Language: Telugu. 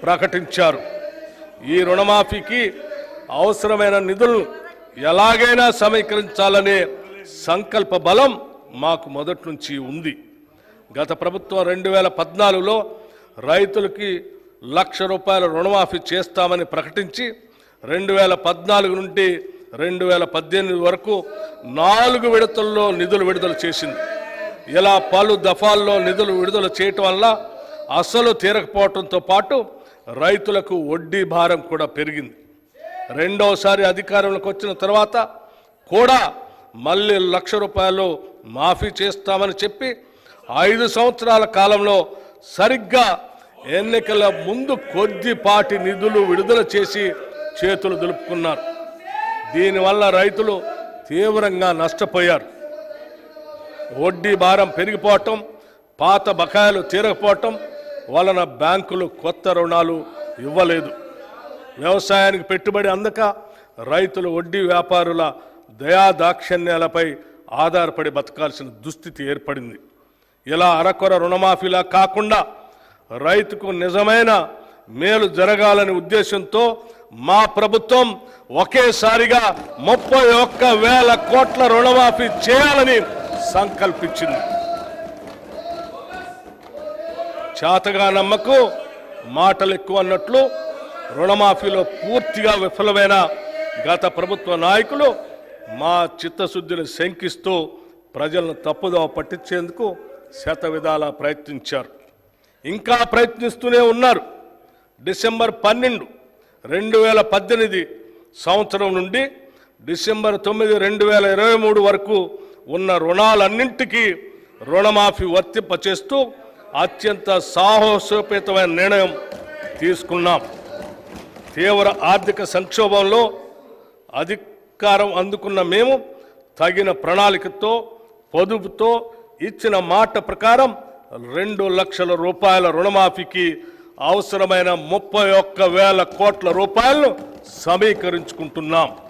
ప్రకటించారు ఈ రుణమాఫీకి అవసరమైన నిధులను ఎలాగైనా సమీకరించాలనే సంకల్ప బలం మాకు మొదటి నుంచి ఉంది గత ప్రభుత్వం రెండు వేల పద్నాలుగులో రైతులకి లక్ష రూపాయల రుణమాఫీ చేస్తామని ప్రకటించి రెండు వేల పద్నాలుగు నుండి రెండు వేల పద్దెనిమిది వరకు నాలుగు విడతల్లో నిధులు విడుదల చేసింది ఇలా పలు దఫాల్లో నిధులు విడుదల చేయటం వల్ల అసలు తీరకపోవడంతో పాటు రైతులకు వడ్డీ భారం కూడా పెరిగింది రెండోసారి అధికారంలోకి వచ్చిన తర్వాత కూడా మళ్ళీ లక్ష రూపాయలు మాఫీ చేస్తామని చెప్పి ఐదు సంవత్సరాల కాలంలో సరిగ్గా ఎన్నికల ముందు కొద్దిపాటి నిధులు విడుదల చేసి చేతులు దులుపుకున్నారు దీనివల్ల రైతులు తీవ్రంగా నష్టపోయారు వడ్డీ భారం పెరిగిపోవటం పాత బకాయిలు తీరకపోవటం వలన బ్యాంకులు కొత్త రుణాలు ఇవ్వలేదు వ్యవసాయానికి పెట్టుబడి అందక రైతులు వడ్డీ వ్యాపారుల దయాదాక్షిణ్యాలపై ఆధారపడి బతకాల్సిన దుస్థితి ఏర్పడింది ఇలా అరకొర రుణమాఫీలా కాకుండా రైతుకు నిజమైన మేలు జరగాలనే ఉద్దేశంతో మా ప్రభుత్వం ఒకేసారిగా ముప్పై ఒక్క వేల కోట్ల రుణమాఫీ చేయాలని సంకల్పించింది చేతగా నమ్మకు మాటలు ఎక్కువ అన్నట్లు రుణమాఫీలో పూర్తిగా విఫలమైన గత ప్రభుత్వ నాయకులు మా చిత్తశుద్ధిని శంకిస్తూ ప్రజలను తప్పుదోవ పట్టించేందుకు శత విధాలా ప్రయత్నించారు ఇంకా ప్రయత్నిస్తూనే ఉన్నారు డిసెంబర్ పన్నెండు రెండు వేల పద్దెనిమిది సంవత్సరం నుండి డిసెంబర్ తొమ్మిది రెండు వేల ఇరవై మూడు వరకు ఉన్న రుణాలన్నింటికీ రుణమాఫీ వర్తింపచేస్తూ అత్యంత సాహసోపేతమైన నిర్ణయం తీసుకున్నాం తీవ్ర ఆర్థిక సంక్షోభంలో అధికారం అందుకున్న మేము తగిన ప్రణాళికతో పొదుపుతో ఇచ్చిన మాట ప్రకారం రెండు లక్షల రూపాయల రుణమాఫీకి అవసరమైన ముప్పై ఒక్క వేల కోట్ల రూపాయలను సమీకరించుకుంటున్నాం